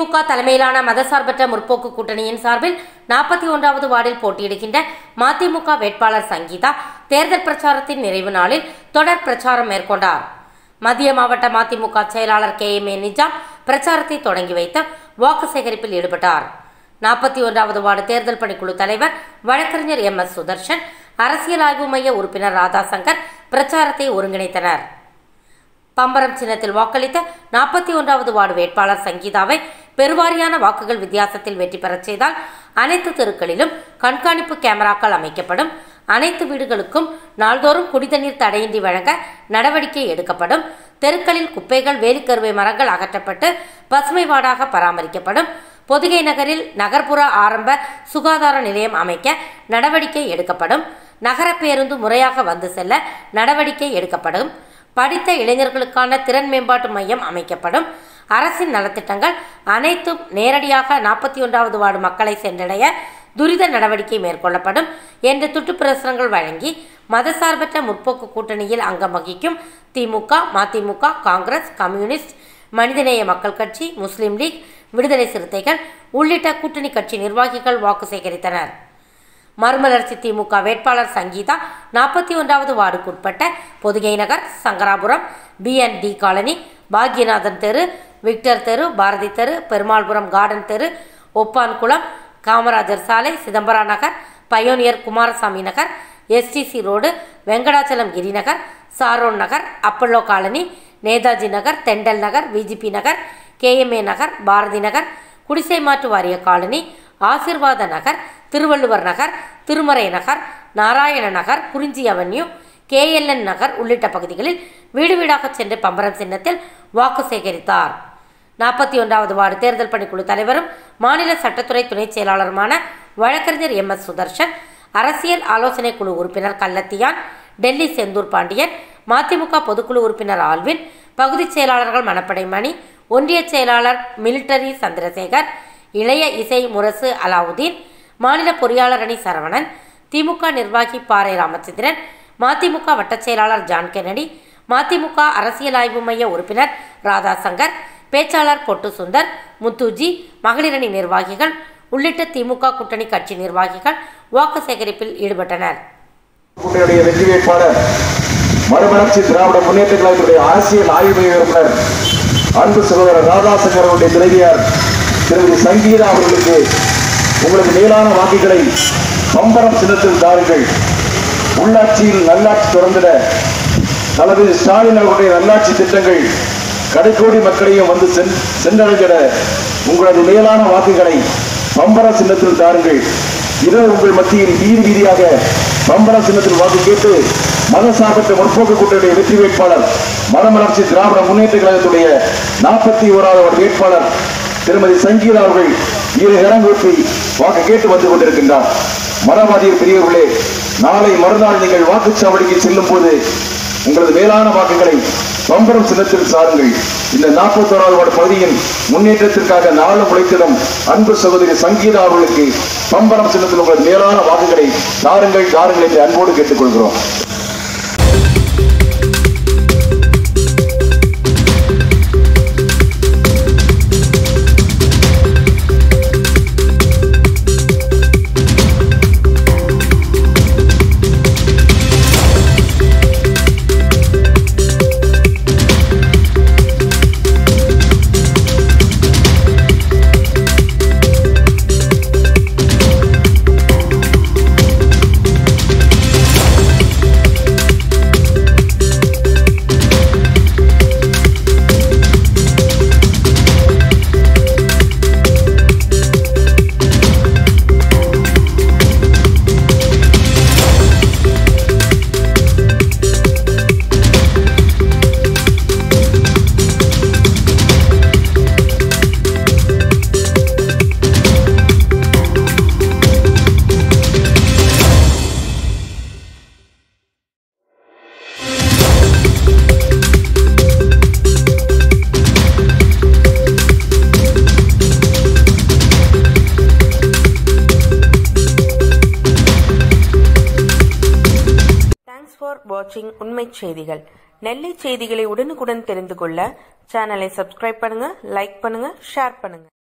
திமுக தலைமையிலான மதசார்பற்ற முற்போக்கு கூட்டணியின் சார்பில் நாற்பத்தி ஒன்றாவது வார்டில் போட்டியிடுகின்ற மதிமுக வேட்பாளர் சங்கீதா தேர்தல் பிரச்சாரத்தின் நிறைவு நாளில் தொடர் பிரச்சாரம் மேற்கொண்டார் மத்திய மாவட்ட மதிமுக செயலாளர் கே எம் ஏ நிஜாம் பிரச்சாரத்தை தொடங்கி வைத்து வாக்கு சேகரிப்பில் ஈடுபட்டார் நாற்பத்தி ஒன்றாவது வார்டு தேர்தல் பணிக்குழு தலைவர் வழக்கறிஞர் எம் எஸ் சுதர்ஷன் அரசியல் ஆய்வு மைய உறுப்பினர் ராதாசங்கர் பிரச்சாரத்தை ஒருங்கிணைத்தனர் பம்பரம் சின்னத்தில் வாக்களித்த நாற்பத்தி ஒன்றாவது வார்டு வேட்பாளர் சங்கீதாவை பெருவாரியான வாக்குகள் வித்தியாசத்தில் வெற்றி பெறச் செய்தால் அனைத்து தெருக்களிலும் கண்காணிப்பு கேமராக்கள் அமைக்கப்படும் அனைத்து வீடுகளுக்கும் நாள்தோறும் குடிதண்ணீர் தடையின்றி வழங்க நடவடிக்கை எடுக்கப்படும் தெருக்களில் குப்பைகள் வேலிக்கருவை மரங்கள் அகற்றப்பட்டு பசுமை வாடாக பராமரிக்கப்படும் பொதிகை நகரில் நகர்ப்புற ஆரம்ப சுகாதார நிலையம் அமைக்க நடவடிக்கை எடுக்கப்படும் நகர பேருந்து முறையாக வந்து செல்ல நடவடிக்கை எடுக்கப்படும் படித்த இளைஞர்களுக்கான திறன் மேம்பாட்டு மையம் அமைக்கப்படும் அரசின் நலத்திட்டங்கள் அனைத்தும் நேரடியாக நாற்பத்தி ஒன்றாவது வார்டு மக்களை சென்றடைய துரித நடவடிக்கை மேற்கொள்ளப்படும் என்று துட்டுப்பிரசுரங்கள் வழங்கி மதசார்பற்ற முற்போக்கு கூட்டணியில் அங்கம் வகிக்கும் திமுக மதிமுக காங்கிரஸ் கம்யூனிஸ்ட் மனிதநேய மக்கள் கட்சி முஸ்லிம் லீக் விடுதலை சிறுத்தைகள் உள்ளிட்ட கூட்டணி கட்சி நிர்வாகிகள் வாக்கு சேகரித்தனர் மறுமலர்ச்சி திமுக வேட்பாளர் சங்கீதா நாற்பத்தி ஒன்றாவது வார்டுக்குட்பட்ட பொதுகை நகர் சங்கராபுரம் பிஎன்டி காலனி பாக்யநாதன் தெரு விக்டர் தெரு பாரதி தெரு பெருமாள்புரம் கார்டன் தெரு ஒப்பான்குளம் காமராஜர் சாலை Chidambaram Nagar pioneer Kumarasamy Nagar STC road Venkatachalam Girinagar Sharon Nagar Apollo colony Netaji Nagar Thendal Nagar VGP Nagar KMA Nagar Bharathi Nagar குடிசை மாற்று வாரிய காலனி ஆசிர்வாத நகர் திருவள்ளுவர் நகர் திருமறை நகர் நாராயண நகர் குறிஞ்சி அவென்யூ கேஎல்என் நகர் உள்ளிட்ட பகுதிகளில் வீடு வீடாக சென்று பம்பரம் சின்னத்தில் வாக்கு சேகரித்தார் நாற்பத்தி ஒன்றாவது வார்டு தேர்தல் பணிக்குழு தலைவரும் மாநில சட்டத்துறை துணைச் செயலாளருமான வழக்கறிஞர் எம் எஸ் சுதர்ஷன் அரசியல் ஆலோசனை குழு உறுப்பினர் கள்ளத்தியான் டெல்லி செந்தூர் பாண்டியன் மதிமுக பொதுக்குழு உறுப்பினர் ஆல்வின் பகுதிச் செயலாளர்கள் மணப்படை மணி ஒன்றிய செயலாளர் மிலிட்டரி சந்திரசேகர் இளைய இசை முரசு அலாவுதீன் மாநில பொறியாளர் அணி சரவணன் திமுக நிர்வாகி பாறை ராமச்சந்திரன் மதிமுக வட்டச் செயலாளர் ஜான் கென்னடி மதிமுக அரசியல் ஆய்வு மைய உறுப்பினர் ராதாசங்கர் பேச்சாளர் பொட்டு சுந்தர் முத்துஜி மகளிரணி நிர்வாகிகள் உள்ளிட்ட திமுக கூட்டணி கட்சி நிர்வாகிகள் வாக்கு சேகரிப்பில் ஈடுபட்டனர் கூட்டணியுடைய வெற்றி வேட்பாளர் மறுமலர்ச்சி திராவிட முன்னேற்ற கழகத்துடைய அரசியல் ஆய்வு மைய உறுப்பினர் அன்பு சகோதரர் ராதாசங்கர் அவருடைய துணைவியார் திருமதி சங்கீதா அவர்களுக்கு உங்களுக்கு மேலான வாக்குகளை பம்பரம் சின்னத்தில் தாருங்கள் உள்ளாட்சியில் நல்லாட்சி தொடர்ந்திட தளபதி ஸ்டாலின் அவருடைய நல்லாட்சி திட்டங்கள் கடைக்கோடி மக்களையும் வந்து சென்- சென்றடைந்திட உங்களது மேலான வாக்குகளை பம்பர சின்னத்தில் தாருங்கள் இரவு உங்கள் மத்தியில் வீதி வீதியாக பம்பர சின்னத்தில் வாக்கு கேட்டு மதசார்பற்ற முற்போக்கு கூட்டணியுடைய வெற்றி வேட்பாளர் மதமலர்ச்சி திராவிட முன்னேற்ற கழகத்துடைய நாற்பத்தி ஓராவது வேட்பாளர் திருமதி சங்கீதா அவர்கள் இரு கரங்கூப்பி வாக்கு கேட்டு வந்து கொண்டிருக்கின்றார் மரவாதிய பெரியவர்களே நாளை மறுநாள் நீங்கள் வாக்குச்சாவடிக்கு செல்லும் போது உங்களது மேலான வாக்குகளை பம்பரம் சின்னத்தில் சாருங்கள் இந்த நாற்பத்தோராவது வார்டு பகுதியின் முன்னேற்றத்திற்காக நாளும் உழைத்திடும் அன்பு சகோதரி சங்கீதா அவர்களுக்கு பம்பரம் சின்னத்தில் உங்களது மேலான வாக்குகளை தாருங்கள் தாருங்கள் என்று அன்போடு கேட்டுக்கொள்கிறோம் தேங்க்ஸ் ஃபார் வாட்சிங் உண்மை செய்திகள் நெல்லை செய்திகளை உடனுக்குடன் தெரிந்து கொள்ள சேனலை சப்ஸ்கிரைப் பண்ணுங்க லைக் பண்ணுங்க ஷேர் பண்ணுங்க